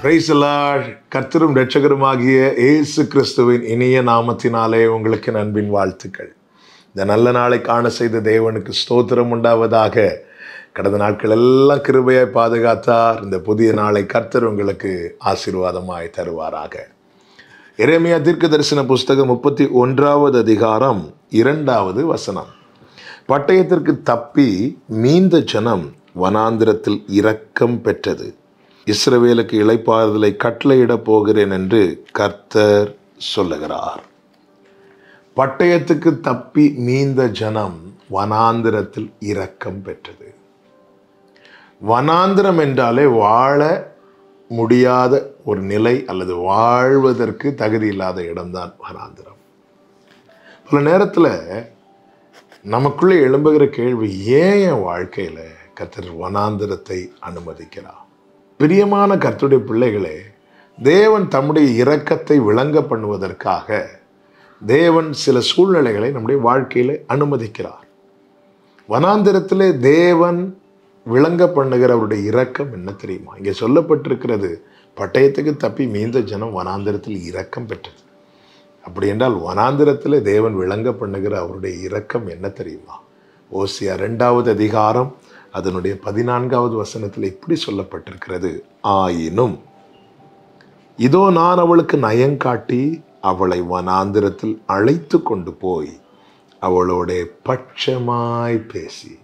பிரைசலாட் கர்த்தரும் இரட்சகருமாகிய இயேசு கிறிஸ்துவின் இனிய நாமத்தினாலே உங்களுக்கு நண்பின் வாழ்த்துக்கள் இந்த நல்ல நாளை காண செய்த தேவனுக்கு ஸ்தோத்திரம் உண்டாவதாக கடந்த நாட்கள் எல்லாம் கிருபையாய் பாதுகாத்தார் இந்த புதிய நாளை கர்த்தர் உங்களுக்கு ஆசீர்வாதமாய் தருவாராக எரேமியா தீர்க்க தரிசன புஸ்தகம் முப்பத்தி ஒன்றாவது அதிகாரம் இரண்டாவது வசனம் பட்டயத்திற்கு தப்பி மீந்த ஜனம் வனாந்திரத்தில் இரக்கம் பெற்றது இஸ்ரவேலுக்கு இளைப்பாறுதலை கட்டளையிடப் போகிறேன் என்று கர்த்தர் சொல்லுகிறார் பட்டயத்துக்கு தப்பி மீந்த ஜனம் வனாந்திரத்தில் இரக்கம் பெற்றது வனாந்திரம் என்றாலே வாழ முடியாத ஒரு நிலை அல்லது வாழ்வதற்கு தகுதி இல்லாத இடம்தான் வனாந்திரம் பல நேரத்தில் நமக்குள்ளே எழும்புகிற கேள்வி ஏன் என் வாழ்க்கையில் கர்த்தர் வனாந்திரத்தை அனுமதிக்கிறார் பிரியமான கர்த்தருடைய பிள்ளைகளே தேவன் தம்முடைய இரக்கத்தை விளங்க பண்ணுவதற்காக தேவன் சில சூழ்நிலைகளை நம்முடைய வாழ்க்கையில் அனுமதிக்கிறார் வனாந்திரத்திலே தேவன் விளங்க பண்ணுகிற அவருடைய இரக்கம் என்ன தெரியுமா இங்கே சொல்லப்பட்டிருக்கிறது பட்டயத்துக்கு தப்பி மீந்த ஜனம் வனாந்திரத்தில் இரக்கம் பெற்றது அப்படி என்றால் வனாந்திரத்தில் தேவன் விளங்க பண்ணுகிற அவருடைய இரக்கம் என்ன தெரியுமா ஓசியா ரெண்டாவது அதிகாரம் அதனுடைய பதினான்காவது வசனத்தில் இப்படி சொல்லப்பட்டிருக்கிறது ஆயினும் இதோ நான் அவளுக்கு நயங்காட்டி அவளை வனாந்திரத்தில் அழைத்து கொண்டு போய் அவளோட பட்சமாய் பேசி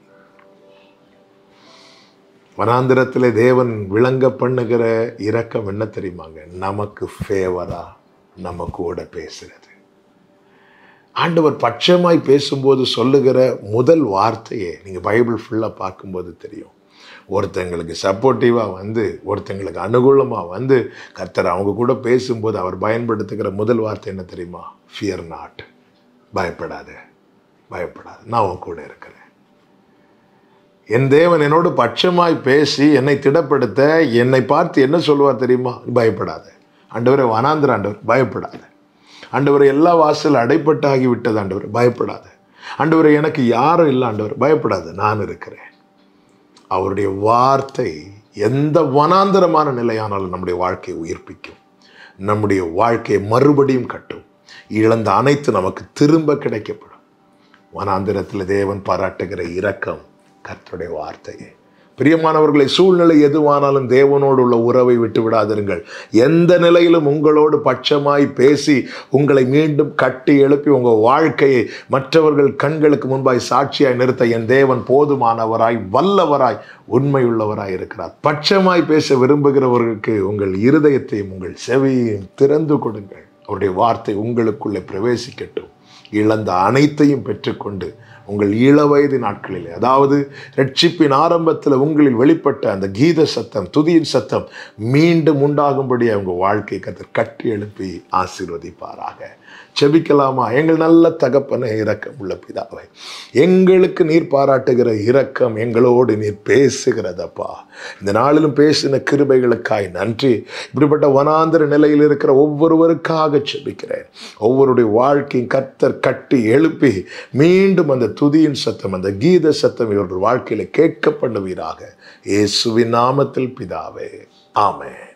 வனாந்திரத்தில் தேவன் விளங்க பண்ணுகிற இரக்கம் என்ன தெரியுமாங்க நமக்கு ஃபேவரா நம்ம கூட பேசுறது ஆண்டவர் பட்சமாய் பேசும்போது சொல்லுகிற முதல் வார்த்தையே நீங்கள் பைபிள் ஃபுல்லாக பார்க்கும்போது தெரியும் ஒருத்தங்களுக்கு சப்போர்ட்டிவாக வந்து ஒருத்தங்களுக்கு அனுகூலமாக வந்து கர்த்தர் அவங்க கூட பேசும்போது அவர் பயன்படுத்துகிற முதல் வார்த்தை என்ன தெரியுமா ஃபியர் நாட் பயப்படாத பயப்படாத நான் உன் கூட இருக்கிறேன் என் தேவன் என்னோடு பட்சமாய் பேசி என்னை திடப்படுத்த என்னை பார்த்து என்ன சொல்லுவார் தெரியுமா பயப்படாத ஆண்டவரை வனாந்திர ஆண்டவர் பயப்படாத ஆண்டவர் எல்லா வாசல் அடைப்பட்டாகி விட்டது ஆண்டவர் பயப்படாத ஆண்டவர் எனக்கு யாரும் இல்லை ஆண்டவர் பயப்படாத நான் இருக்கிறேன் அவருடைய வார்த்தை எந்த வனாந்தரமான நிலையானாலும் நம்முடைய வாழ்க்கையை உயிர்ப்பிக்கும் நம்முடைய வாழ்க்கையை மறுபடியும் கட்டும் இழந்த அனைத்து நமக்கு திரும்ப கிடைக்கப்படும் வனாந்திரத்தில் தேவன் பாராட்டுகிற இரக்கம் கர்த்தருடைய வார்த்தையே பிரியமானவர்களை சூழ்நிலை எதுவானாலும் தேவனோடு உள்ள உறவை விட்டு விடாதிருங்கள் எந்த நிலையிலும் உங்களோடு பட்சமாய் பேசி உங்களை மீண்டும் கட்டி எழுப்பி உங்கள் வாழ்க்கையை மற்றவர்கள் கண்களுக்கு முன்பாய் சாட்சியாய் நிறுத்த என் தேவன் போதுமானவராய் வல்லவராய் உண்மையுள்ளவராய் இருக்கிறார் பட்சமாய் பேச விரும்புகிறவர்களுக்கு உங்கள் இருதயத்தையும் உங்கள் செவியையும் திறந்து கொடுங்கள் அவருடைய வார்த்தை உங்களுக்குள்ளே பிரவேசிக்கட்டும் இழந்த அனைத்தையும் பெற்றுக்கொண்டு உங்கள் இளவயது நாட்களிலே அதாவது ரட்சிப்பின் ஆரம்பத்தில் உங்களில் வெளிப்பட்ட அந்த கீத சத்தம் துதியின் சத்தம் மீண்டும் உண்டாகும்படி அவங்க வாழ்க்கை கத்தர் கட்டி எழுப்பி ஆசீர்வதிப்பாராக செபிக்கலாமா எங்கள் நல்ல தகப்பன இரக்கம் உள்ள பிதாவை எங்களுக்கு நீர் பாராட்டுகிற இரக்கம் எங்களோடு நீர் பேசுகிறதப்பா இந்த நாளிலும் பேசின கிருபைகளுக்காய் நன்றி இப்படிப்பட்ட வனாந்திர நிலையில் இருக்கிற ஒவ்வொருவருக்காக செபிக்கிறேன் ஒவ்வொருடைய வாழ்க்கையும் கத்தர் கட்டி எழுப்பி மீண்டும் அந்த துதியின் சத்தம் அந்த கீத சத்தம் இவர்கள் வாழ்க்கையில கேட்க பண்ணுவீராக இயேசுவின் நாமத்தில் பிதாவே ஆமென்